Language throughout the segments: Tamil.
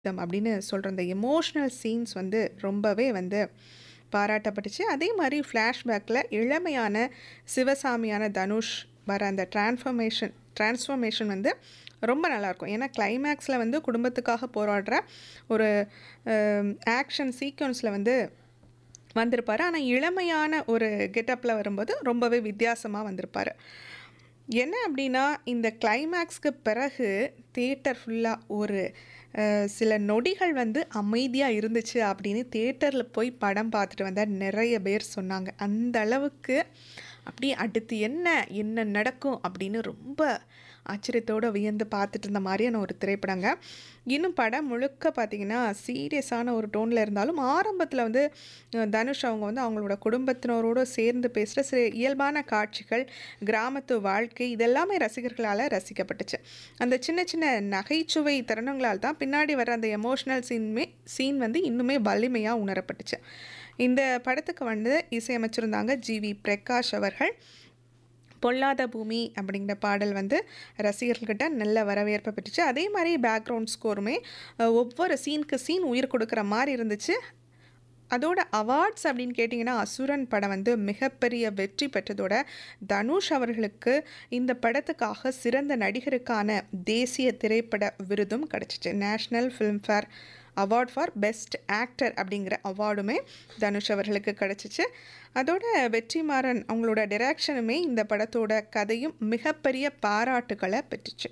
தம் அப்படின்னு சொல்ற அந்த எமோஷனல் சீன்ஸ் வந்து ரொம்பவே வந்து பாராட்டப்பட்டுச்சு. அதே மாரி ஃப்ளாஷ்பேக்ல இளமையான சிவசாமியான தனுஷ் வர அந்த டிரான்ஸ்ஃபர்மேஷன் டிரான்ஸ்ஃபர்மேஷன் வந்து ரொம்ப நல்லாயிருக்கும். ஏன்னா கிளைமேக்ஸ்ல வந்து குடும்பத்துக்காக போராடுற ஒரு அ ஆக்ஷன் சீக்வென்ஸ்ல வந்து வந்திருப்பாரு. ஆனா இளமையான ஒரு கெட்டப்ல வரும்போது ரொம்பவே வித்தியாசமா வந்திருப்பாரு. என்ன அப்டின்னா, இந்த கிளைமேக்ஸ்க்கு பிறகு தியேட்டர் ஃபுல்லா ஒரு அ சில நொடிகள் வந்து அமைதியா இருந்துச்சு அப்படின்னு தியேட்டர்ல போய் படம் பார்த்துட்டு வந்த நெறைய பேர் சொன்னாங்க. அந்த அளவுக்கு அப்படியே அடுத்து என்ன என்ன நடக்கும் அப்படின்னு ரொம்ப ஆச்சரியத்தோட வியந்து பார்த்துட்டு இருந்த மாரியான ஒரு திரைப்படங்க. இன்னும் படம் முழுக்க பார்த்தீங்கன்னா, சீரியஸான ஒரு டோன்ல இருந்தாலும் ஆரம்பத்தில வந்து அ தனுஷ் அவங்க வந்து அவங்களோட குடும்பத்தினரோட சேர்ந்து பேசுற சில இயல்பான காட்சிகள், கிராமத்து வாழ்க்கை இதெல்லாமே ரசிகர்களால ரசிக்கப்பட்டுச்சு. அந்த சின்ன சின்ன நகைச்சுவை தருணங்களால் தான் பின்னாடி வர அந்த எமோஷனல் சீனுமே சீன் வந்து இன்னுமே வலிமையா உணரப்பட்டுச்சு. இந்த படத்துக்கு வந்து இசையமைச்சிருந்தாங்க ஜி.வி. பிரகாஷ் அவர்கள். பொல்லாத பூமி அப்படிங்கிற பாடல் வந்து ரசிகர்கள்கிட்ட நல்ல வரவேற்ப பெற்றுச்சு. அதே மாரி பேக்ரவுண்ட் ஸ்கோருமே அ ஒவ்வொரு சீனுக்கு சீன் உயிர் கொடுக்குற மாரி இருந்துச்சு. அதோட அவார்ட்ஸ் அப்படின்னு கேட்டிங்கன்னா, அசுரன் படம் வந்து மிகப்பெரிய வெற்றி பெற்றதோட, தனுஷ் அவர்களுக்கு இந்த படத்துக்காக சிறந்த நடிகருக்கான தேசிய திரைப்பட விருதும் கிடைச்சுச்சு. National Filmfare award for best actor அப்படிங்கிற அவார்டுமே தனுஷ் அவர்களுக்கு கிடைச்சுச்சு. அதோட வெற்றிமாறன் அவங்களோட டைரக்ஷனுமே இந்த படத்தோட கதையும் மிகப்பெரிய பாராட்டுக்கள பெற்றுச்சு.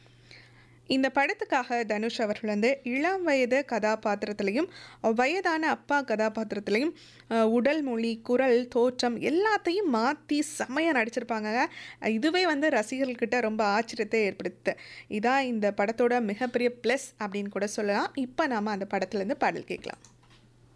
இந்த படத்துக்காக தனுஷ் அவர்கள் வந்து இளம் வயது கதாபாத்திரத்திலயும், வயதான அப்பா கதாபாத்திரத்திலயும் அ உடல் மொழி, குரல், தோற்றம் எல்லாத்தையும் மாத்தி செம்மையா நடிச்சிருப்பாங்கங்க. இதுவே வந்து ரசிகர்கள்கிட்ட ரொம்ப ஆச்சரியத்த ஏற்படுத்துது. இதான் இந்த படத்தோட மிகப்பெரிய பிளஸ் அப்படின்னு கூட சொல்லலாம். இப்ப நாம அந்த படத்துலருந்து பாடல் கேட்கலாம்.